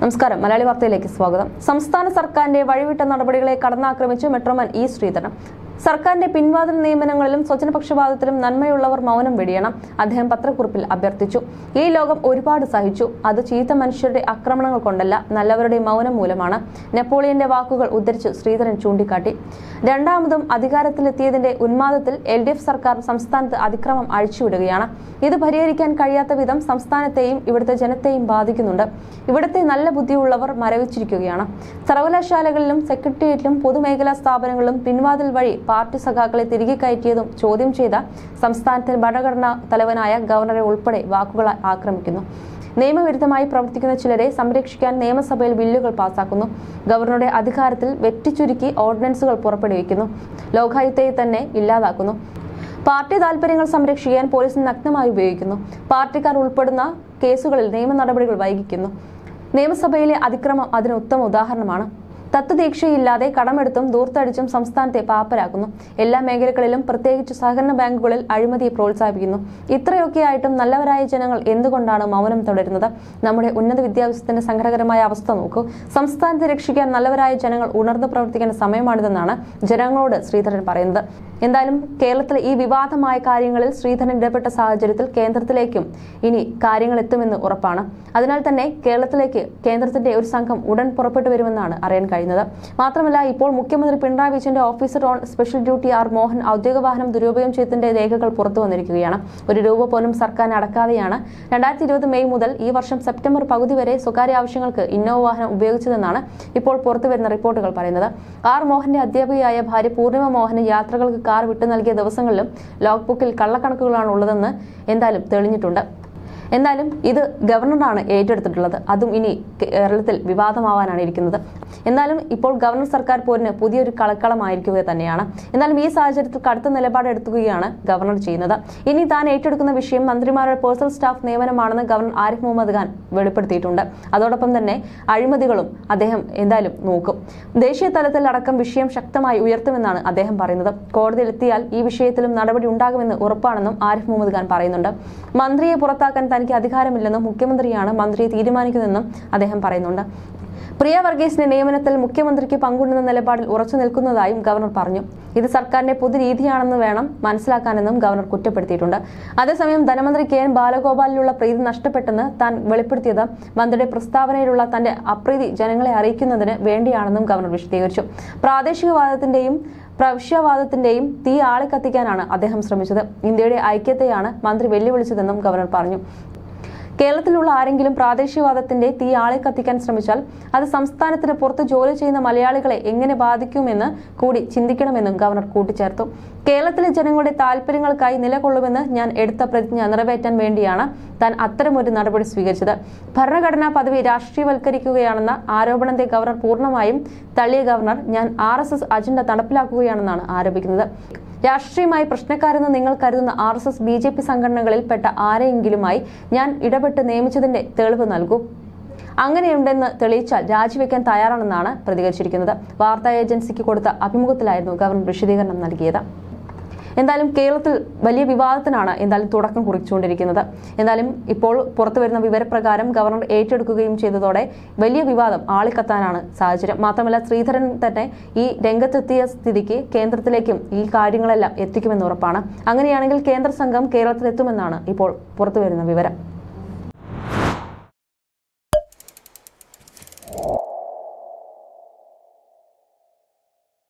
നമസ്കാരം മലയാളി വാർത്തയിലേക്ക് സ്വാഗതം സംസ്ഥാന സർക്കാരിന്റെ വഴിവിട്ട നടപടികളെ കടന്നാക്രമിച്ച് മെട്രോമാൻ ഇ ശ്രീധരൻ സർക്കാരിന്റെ പിൻവാതിൽ നിയമനങ്ങളിലും സ്വജനപക്ഷപാതത്തിലും നന്മയുള്ളവർ മൗനം വെടിയണം അദ്ദേഹം പത്രക്കുറിപ്പിൽ അഭ്യർത്ഥിച്ചു ഈ ലോകം ഒരുപാട് സഹിച്ചു അത് ചീത്ത മനുഷ്യരുടെ ആക്രമണങ്ങൾ കൊണ്ടല്ല നല്ലവരുടെ മൗനം മൂലമാണ് നെപ്പോളിയന്റെ വാക്കുകൾ ഉദ്ധരിച്ച് ശ്രീധരൻ ചൂണ്ടിക്കാട്ടി രണ്ടാമതും അധികാരത്തിലെത്തിയതിന്റെ ഉന്മാദത്തിൽ എൽ ഡി എഫ് സർക്കാർ സംസ്ഥാനത്ത് അതിക്രമം അഴിച്ചുവിടുകയാണ് ഇത് പരിഹരിക്കാൻ കഴിയാത്ത വിധം സംസ്ഥാനത്തെയും ഇവിടുത്തെ ജനത്തെയും ബാധിക്കുന്നുണ്ട് ഇവിടുത്തെ നല്ല ബുദ്ധിയുള്ളവർ മരവിച്ചിരിക്കുകയാണ് സർവകലാശാലകളിലും സെക്രട്ടേറിയറ്റിലും പൊതുമേഖലാ സ്ഥാപനങ്ങളിലും പിൻവാതിൽ വഴി പാർട്ടി സഖാക്കളെ തിരികെ കയറ്റിയതും ചോദ്യം ചെയ്ത സംസ്ഥാനത്തെ ഭരണഘടനാ തലവനായ ഗവർണറെ ഉൾപ്പെടെ വാക്കുകളാൽ ആക്രമിക്കുന്നു നിയമവിരുദ്ധമായി പ്രവർത്തിക്കുന്ന ചിലരെ സംരക്ഷിക്കാൻ നിയമസഭയിൽ ബില്ലുകൾ പാസാക്കുന്നു ഗവർണറുടെ അധികാരത്തിൽ വെട്ടിച്ചുരുക്കി ഓർഡിനൻസുകൾ പുറപ്പെടുവിക്കുന്നു ലോകായുക്തയെ തന്നെ ഇല്ലാതാക്കുന്നു പാർട്ടി താൽപര്യങ്ങൾ സംരക്ഷിക്കാൻ പോലീസിനെ നഗ്നമായി ഉപയോഗിക്കുന്നു പാർട്ടിക്കാർ ഉൾപ്പെടുന്ന കേസുകളിൽ നിയമ നടപടികൾ വൈകിക്കുന്നു നിയമസഭയിലെ അതിക്രമം അതിന് ഉത്തമ ഉദാഹരണമാണ് തത്വദീക്ഷയില്ലാതെ കടമെടുത്തും ദൂർത്തടിച്ചും സംസ്ഥാനത്തെ പാപ്പരാക്കുന്നു എല്ലാ മേഖലകളിലും പ്രത്യേകിച്ച് സഹകരണ ബാങ്കുകളിൽ അഴിമതിയെ പ്രോത്സാഹിപ്പിക്കുന്നു ഇത്രയൊക്കെയായിട്ടും നല്ലവരായ ജനങ്ങൾ എന്തുകൊണ്ടാണ് മൗനം തുടരുന്നത് നമ്മുടെ ഉന്നത വിദ്യാഭ്യാസത്തിന്റെ സങ്കടകരമായ അവസ്ഥ നോക്കൂ സംസ്ഥാനത്തെ രക്ഷിക്കാൻ നല്ലവരായ ജനങ്ങൾ ഉണർന്നു പ്രവർത്തിക്കേണ്ട സമയമാണിതെന്നാണ് ജനങ്ങളോട് ശ്രീധരൻ പറയുന്നത് എന്തായാലും കേരളത്തിലെ ഈ വിവാദമായ കാര്യങ്ങളിൽ ശ്രീധരൻ ഇടപെട്ട സാഹചര്യത്തിൽ കേന്ദ്രത്തിലേക്കും ഇനി കാര്യങ്ങൾ എത്തുമെന്ന് ഉറപ്പാണ് അതിനാൽ തന്നെ കേരളത്തിലേക്ക് കേന്ദ്രത്തിന്റെ ഒരു സംഘം ഉടൻ പുറപ്പെട്ടു വരുമെന്നാണ് അറിയാൻ കഴിയുന്നത് മാത്രമല്ല ഇപ്പോൾ മുഖ്യമന്ത്രി പിണറായി വിജയന്റെ officer on special duty R Mohan ഔദ്യോഗിക വാഹനം ദുരുപയോഗം ചെയ്തതിന്റെ രേഖകൾ പുറത്തു വന്നിരിക്കുകയാണ് ഒരു രൂപ പോലും സർക്കാരിന് അടക്കാതെയാണ് രണ്ടായിരത്തി ഇരുപത് മെയ് മുതൽ ഈ വർഷം സെപ്റ്റംബർ പകുതി വരെ സ്വകാര്യ ആവശ്യങ്ങൾക്ക് ഇന്നോവ വാഹനം ഉപയോഗിച്ചതെന്നാണ് ഇപ്പോൾ പുറത്തുവരുന്ന റിപ്പോർട്ടുകൾ പറയുന്നത് ആർ മോഹന്റെ അധ്യാപികയായ ഭാര്യ പൂർണിമ മോഹന് യാത്രകൾക്ക് കാർ വിട്ടു നൽകിയ ദിവസങ്ങളിലും ലോഗ് ബുക്കിൽ കള്ളക്കണക്കുകളാണ് ഉള്ളതെന്ന് എന്തായാലും തെളിഞ്ഞിട്ടുണ്ട് എന്നാലും ഇത് ഗവർണറാണ് ഏറ്റെടുത്തിട്ടുള്ളത് അതും ഇനി കേരളത്തിൽ വിവാദമാവാനാണ് ഇരിക്കുന്നത് എന്നാലും ഇപ്പോൾ ഗവർണർ സർക്കാർ പോരിന് പുതിയൊരു കളക്കളമായിരിക്കുക തന്നെയാണ് എന്നാലും ഈ സാഹചര്യത്തിൽ കടുത്ത നിലപാടെടുക്കുകയാണ് ഗവർണർ ചെയ്യുന്നത് ഇനി താൻ ഏറ്റെടുക്കുന്ന വിഷയം മന്ത്രിമാരുടെ പേഴ്സണൽ സ്റ്റാഫ് നിയമനമാണെന്ന് ഗവർണർ ആരിഫ് മുഹമ്മദ് ഖാൻ വെളിപ്പെടുത്തിയിട്ടുണ്ട് അതോടൊപ്പം തന്നെ അഴിമതികളും അദ്ദേഹം എന്തായാലും നോക്കും ദേശീയ തലത്തിൽ അടക്കം വിഷയം ശക്തമായി ഉയർത്തുമെന്നാണ് അദ്ദേഹം പറയുന്നത് കോടതിയിലെത്തിയാൽ ഈ വിഷയത്തിലും നടപടി ഉണ്ടാകുമെന്ന് ഉറപ്പാണെന്നും ആരിഫ് മുഹമ്മദ് ഖാൻ പറയുന്നുണ്ട് മന്ത്രിയെ പുറത്താക്കാൻ തനിക്ക് അധികാരമില്ലെന്നും മുഖ്യമന്ത്രിയാണ് മന്ത്രിയെ തീരുമാനിക്കുന്നതെന്നും അദ്ദേഹം പറയുന്നുണ്ട് പ്രിയ വർഗീസിന്റെ നിയമനത്തിൽ മുഖ്യമന്ത്രിക്ക് പങ്കുണ്ടെന്ന നിലപാടിൽ ഉറച്ചു നിൽക്കുന്നതായും ഗവർണർ പറഞ്ഞു ഇത് സർക്കാരിന്റെ പൊതുരീതിയാണെന്ന് വേണം മനസ്സിലാക്കാനെന്നും ഗവർണർ കുറ്റപ്പെടുത്തിയിട്ടുണ്ട് അതേസമയം ധനമന്ത്രി കെ എൻ ബാലഗോപാലിലുള്ള പ്രീതി നഷ്ടപ്പെട്ടെന്ന് താൻ വെളിപ്പെടുത്തിയത് മന്ത്രിയുടെ പ്രസ്താവനയിലുള്ള തന്റെ അപ്രീതി ജനങ്ങളെ അറിയിക്കുന്നതിന് വേണ്ടിയാണെന്നും ഗവർണർ വിശദീകരിച്ചു പ്രാദേശികവാദത്തിന്റെയും പ്രവിശ്യവാദത്തിന്റെയും തീ ആളിക്കത്തിക്കാനാണ് അദ്ദേഹം ശ്രമിച്ചത് ഇന്ത്യയുടെ ഐക്യത്തെയാണ് മന്ത്രി വെല്ലുവിളിച്ചതെന്നും ഗവർണർ പറഞ്ഞു കേരളത്തിലുള്ള ആരെങ്കിലും പ്രാദേശികവാദത്തിന്റെ തീ ആളെ കത്തിക്കാൻ ശ്രമിച്ചാൽ അത് സംസ്ഥാനത്തിന് പുറത്ത് ജോലി ചെയ്യുന്ന മലയാളികളെ എങ്ങനെ ബാധിക്കുമെന്ന് കൂടി ചിന്തിക്കണമെന്നും ഗവർണർ കൂട്ടിച്ചേർത്തു കേരളത്തിലെ ജനങ്ങളുടെ താല്പര്യങ്ങൾക്കായി നിലകൊള്ളുമെന്ന് ഞാൻ എടുത്ത പ്രതിജ്ഞ നിറവേറ്റാൻ വേണ്ടിയാണ് താൻ അത്തരമൊരു നടപടി സ്വീകരിച്ചത് ഭരണഘടനാ പദവി രാഷ്ട്രീയവൽക്കരിക്കുകയാണെന്ന ആരോപണത്തെ ഗവർണർ പൂർണ്ണമായും തള്ളിയ ഗവർണർ ഞാൻ ആർ അജണ്ട നടപ്പിലാക്കുകയാണെന്നാണ് ആരോപിക്കുന്നത് രാഷ്ട്രീയമായി പ്രശ്നക്കാരെന്ന് നിങ്ങൾ കരുതുന്ന R S S B J P സംഘടനകളിൽ പെട്ട ആരെയെങ്കിലുമായി ഞാൻ ഇടപെട്ട് നിയമിച്ചതിന്റെ തെളിവ് നൽകൂ അങ്ങനെയുണ്ടെന്ന് തെളിയിച്ചാൽ രാജിവെക്കാൻ തയ്യാറാണെന്നാണ് പ്രതികരിച്ചിരിക്കുന്നത് വാർത്താ ഏജൻസിക്ക് കൊടുത്ത അഭിമുഖത്തിലായിരുന്നു ഗവർണർ വിശദീകരണം നൽകിയത് എന്തായാലും കേരളത്തിൽ വലിയ വിവാദത്തിനാണ് എന്തായാലും തുടക്കം കുറിച്ചുകൊണ്ടിരിക്കുന്നത് എന്തായാലും ഇപ്പോൾ പുറത്തു വരുന്ന വിവരപ്രകാരം ഗവർണർ ഏറ്റെടുക്കുകയും ചെയ്തതോടെ വലിയ വിവാദം ആളിക്കത്താനാണ് സാഹചര്യം മാത്രമല്ല ശ്രീധരൻ തന്നെ ഈ രംഗത്തെത്തിയ സ്ഥിതിക്ക് കേന്ദ്രത്തിലേക്കും ഈ കാര്യങ്ങളെല്ലാം എത്തിക്കുമെന്ന് ഉറപ്പാണ് അങ്ങനെയാണെങ്കിൽ കേന്ദ്ര സംഘം കേരളത്തിലെത്തുമെന്നാണ് ഇപ്പോൾ പുറത്തുവരുന്ന വിവരം